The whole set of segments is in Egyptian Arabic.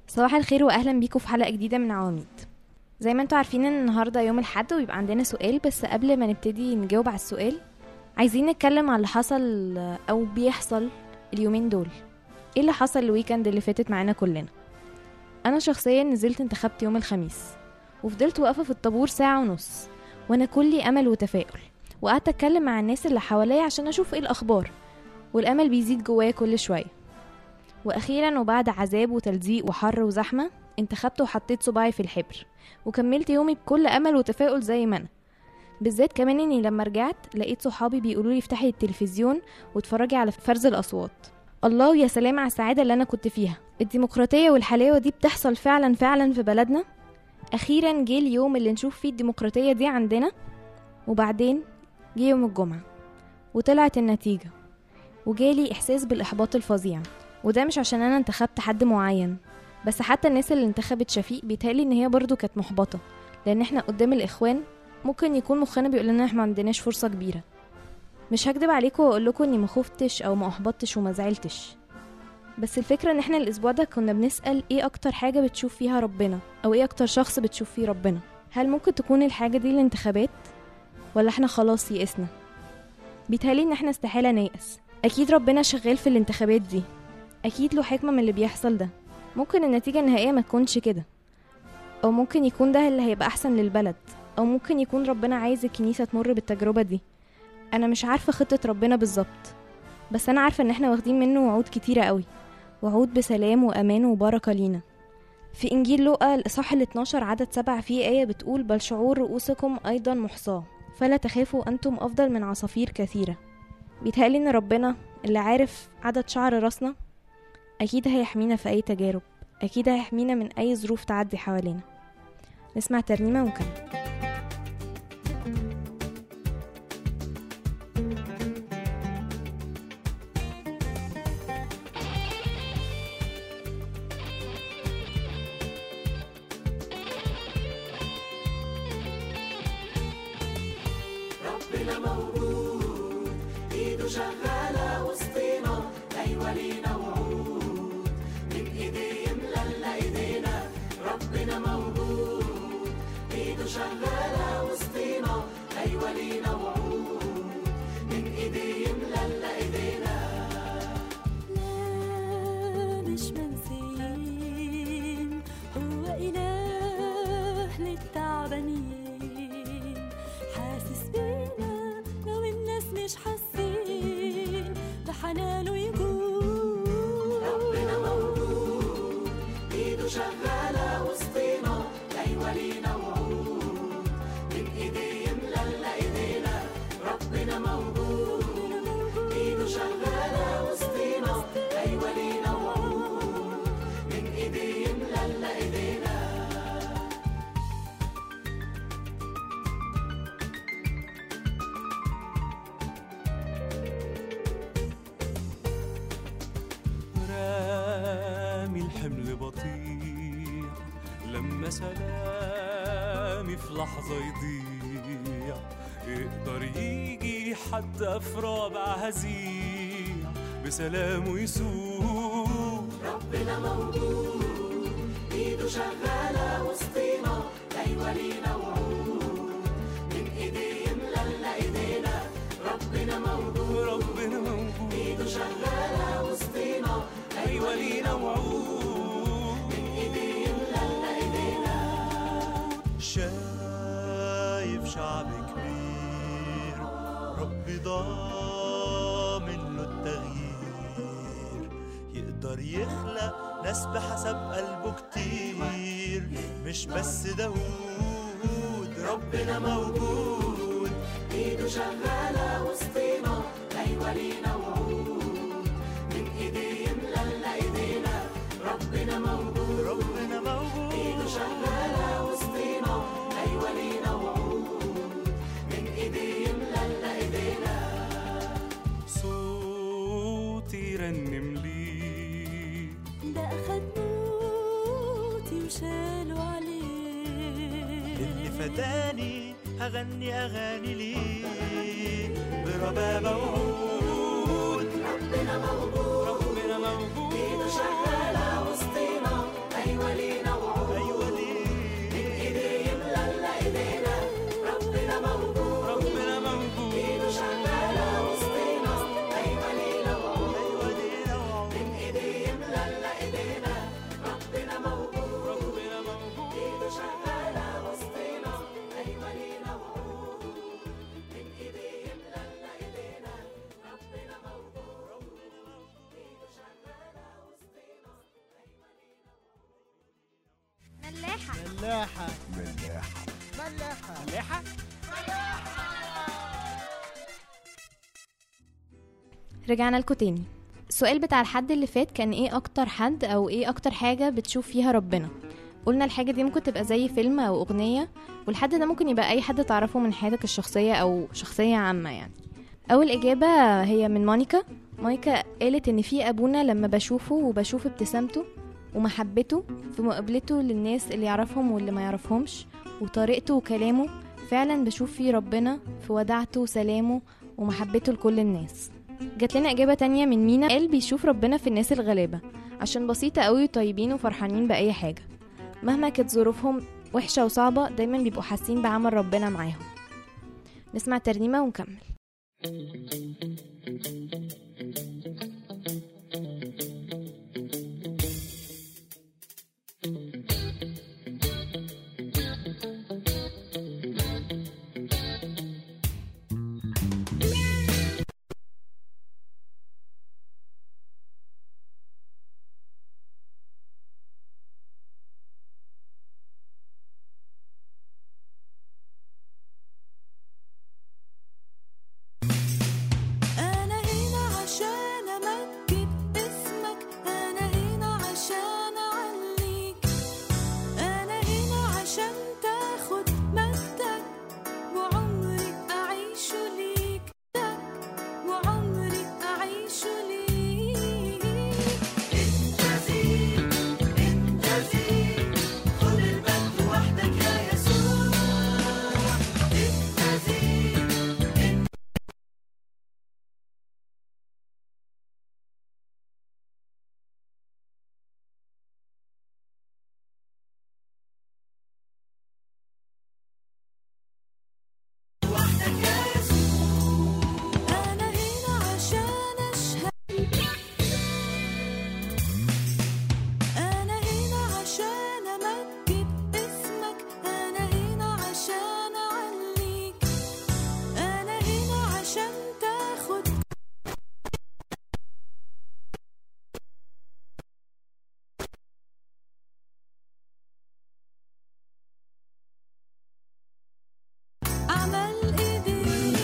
صباح الخير واهلا بيكم في حلقه جديده من عواميد زي ما انتوا عارفين ان النهارده يوم الاحد ويبقى عندنا سؤال بس قبل ما نبتدي نجاوب على السؤال عايزين نتكلم على اللي حصل او بيحصل اليومين دول ايه اللي حصل الويكند اللي فاتت معانا كلنا انا شخصيا نزلت انتخبت يوم الخميس وفضلت واقفه في الطابور ساعه ونص وانا كلي امل وتفاؤل وقعدت اتكلم مع الناس اللي حواليا عشان اشوف ايه الاخبار والامل بيزيد جوايا كل شويه واخيرا وبعد عذاب وتلزيق وحر وزحمه انتخبت وحطيت صباعي في الحبر وكملت يومي بكل امل وتفاؤل زي ما انا بالذات كمان اني لما رجعت لقيت صحابي بيقولوا لي افتحي التلفزيون واتفرجي على فرز الاصوات الله ويا سلام على السعاده اللي انا كنت فيها الديمقراطيه والحلاوه دي بتحصل فعلا فعلا في بلدنا اخيرا جه اليوم اللي نشوف فيه الديمقراطيه دي عندنا وبعدين جه يوم الجمعه وطلعت النتيجه وجالي احساس بالاحباط الفظيع وده مش عشان انا انتخبت حد معين بس حتى الناس اللي انتخبت شفيق بيتهيألي ان هي برضو كانت محبطة لان احنا قدام الاخوان ممكن يكون مخنا بيقول لنا احنا ما عندناش فرصة كبيرة مش هكدب عليكم واقول لكم اني ما خفتش او ما احبطتش وما زعلتش بس الفكرة ان احنا الاسبوع ده كنا بنسأل ايه اكتر حاجة بتشوف فيها ربنا او ايه اكتر شخص بتشوف فيه ربنا هل ممكن تكون الحاجة دي الانتخابات ولا احنا خلاص يئسنا بيتهيألي ان احنا استحالة نيأس اكيد ربنا شغال في الانتخابات دي اكيد له حكمة من اللي بيحصل ده ممكن النتيجة النهائية ما تكونش كده او ممكن يكون ده اللي هيبقى احسن للبلد او ممكن يكون ربنا عايز الكنيسة تمر بالتجربة دي انا مش عارفة خطة ربنا بالظبط بس انا عارفة ان احنا واخدين منه وعود كتيرة قوي وعود بسلام وامان وبركة لينا في انجيل لوقا الاصحاح ال 12 عدد سبعة فيه آية بتقول بل شعور رؤوسكم ايضا محصاة فلا تخافوا انتم افضل من عصافير كثيرة بيتهيألي ان ربنا اللي عارف عدد شعر راسنا أكيد هيحمينا في أي تجارب أكيد هيحمينا من أي ظروف تعدي حوالينا نسمع ترنيمة ونكمل ربنا موجود ايده شغالة وسطينا ايوه لينا وعود من ايديه يملى ايدينا ربنا موجود ايده شغالة وسطينا ايوه لينا وعود من ايديه يملى ايدينا لا مش منسيين هو إله للتعبانين حاسس بينا لو الناس مش حاسين بحنانه يجود ربنا موجود ايده شغالة وسطينا ايوه لينا وعود من ايديه يملى ايدينا ربنا موجود ايده شغالة وسطينا ايوه لينا وعود من ايديه يملى ايدينا رامي الحمل بطيء لما سلامي في لحظة يضيع يقدر يجي حتى في رابع هزيع بسلامه يسوق ربنا موجود ايده شغالة وسطينا ايوه لينا وعود من ايديه يملى ايدينا ربنا موجود ربنا موجود ايده شغالة وسطينا أيوة لينا وعود من ايديه يملى ايدينا شايف شعب كبير ربي ضامن له التغيير يقدر يخلق ناس بحسب قلبه كتير مش بس داوود ربنا موجود ايده شغالة وسطينا ايوه لينا وعود من ايديه يملى ايدينا ربنا موجود ربنا موجود ايده شغالة وسطينا ايوه لينا وعود من ايديه يملى ايدينا صوتي يرنم ليك ده أخد موتي وشالوا عليه اللي فداني هغني اغاني ليه بربابة وعود ربنا موجود ربنا موجود ايده شغالة وسطينا ايوه ملاحة ملاحة ملاحة رجعنا لكم تاني السؤال بتاع الحد اللي فات كان ايه اكتر حد او ايه اكتر حاجة بتشوف فيها ربنا قلنا الحاجة دي ممكن تبقى زي فيلم او اغنية والحد ده ممكن يبقى اي حد تعرفه من حياتك الشخصية او شخصية عامة يعني اول اجابة هي من مونيكا مونيكا قالت ان في ابونا لما بشوفه وبشوف ابتسامته ومحبته في مقابلته للناس اللي يعرفهم واللي ما يعرفهمش وطريقته وكلامه فعلا بشوف فيه ربنا في ودعته وسلامه ومحبته لكل الناس جات لنا إجابة تانية من مينا قال بيشوف ربنا في الناس الغلابة عشان بسيطة قوي وطيبين وفرحانين بأي حاجة مهما كانت ظروفهم وحشة وصعبة دايما بيبقوا حاسين بعمل ربنا معاهم نسمع ترنيمة ونكمل أنا هنا عشان أمجد اسمك أنا هنا عشان أعليك أنا هنا عشان تاخد مجدك وعمري أعيش ليك وعمري أعيش ليك انت زين انت زين خد المجد وحدك يا يسوع انت زين وحدك يا يسوع أنا هنا عشان أشهد أنا هنا عشان أمجد اسمك أنا هنا عشان أعليك أنا هنا عشان تاخد أعمل إيديك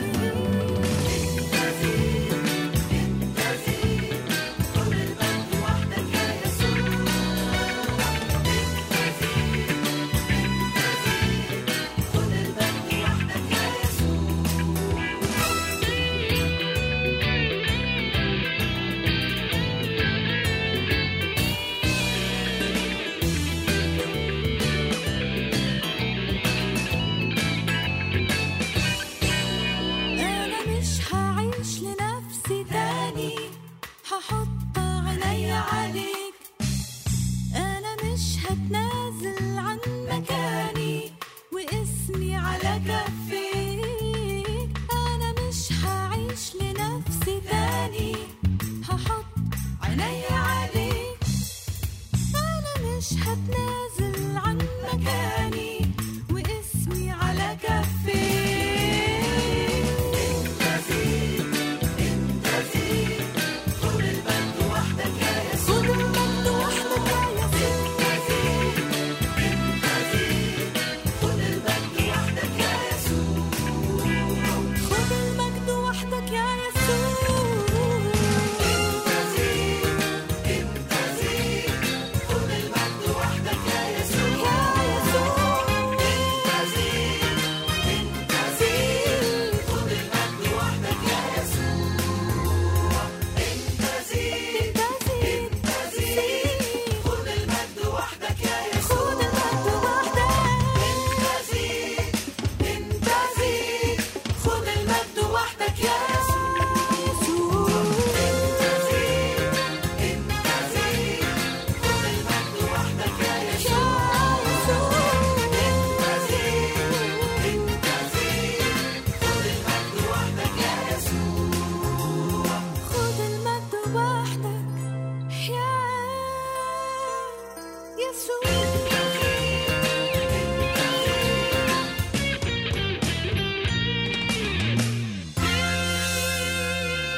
أنا مش هعيش لنفسي تاني هحط عيني عليك أنا مش هتنازل عن مكاني واسمي على كفيك أنا مش هعيش لنفسي تاني هحط عيني عليك أنا مش هتنازل عن مكاني واسمي على كفيك خد المجد وحدك يا خد المجد وحدك يا يسوع يا يسوع انت زين خد المجد وحدك يا يسوع خد المجد وحدك انت زين خد المجد وحدك يا يسوع انت زين انت زين خد المجد وحدك يا يسوع انت زين انت زين خد المجد وحدك يا يسوع خد المجد وحدك يا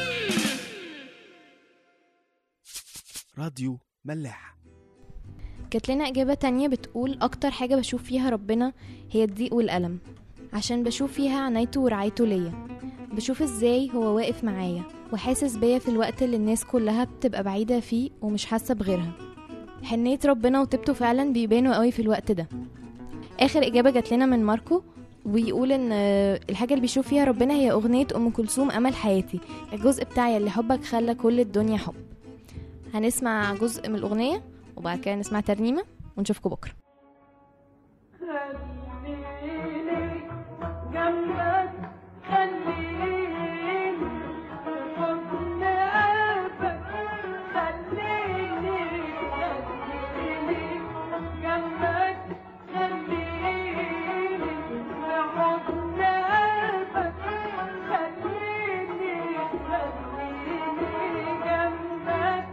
راديو ملاحة جات لنا إجابة تانية بتقول أكتر حاجة بشوف فيها ربنا هي الضيق والألم عشان بشوف فيها عنايته ورعايته ليا بشوف ازاي هو واقف معايا وحاسس بيا في الوقت اللي الناس كلها بتبقى بعيدة فيه ومش حاسة بغيرها حنية ربنا وطيبته فعلا بيبانوا قوي في الوقت ده آخر إجابة جات لنا من ماركو ويقول ان آه، الحاجة اللي بيشوف فيها ربنا هي أغنية أم كلثوم أمل حياتي الجزء بتاعي اللي حبك خلى كل الدنيا حب هنسمع جزء من الأغنية وبعد كده نسمع ترنيمة ونشوفكم بكرة خليني جنبك خليني حضن قلبك خليني خليني جنبك خليني حضن قلبك خليني خليني جنبك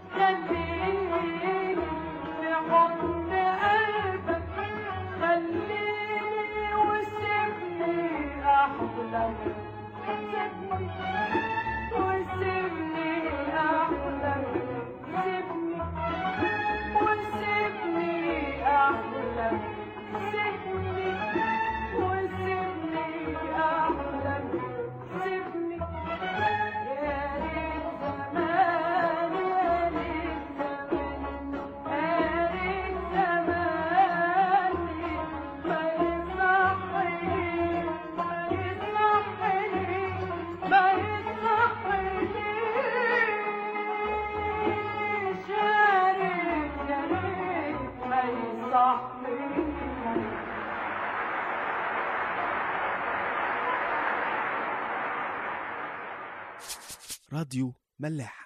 خليني حضن قلبك خليني وسيبني أحلم سيبني وسيبني أحلم سيبني وسيبني أحلم سيبني وسيبني أحلم سيبني يا ريت زمان يا ريت زمان يا ريت زماني ما يصحني ما يصحني ما يصحنيش يا ريت يا ريت ما يصحني راديو ملاح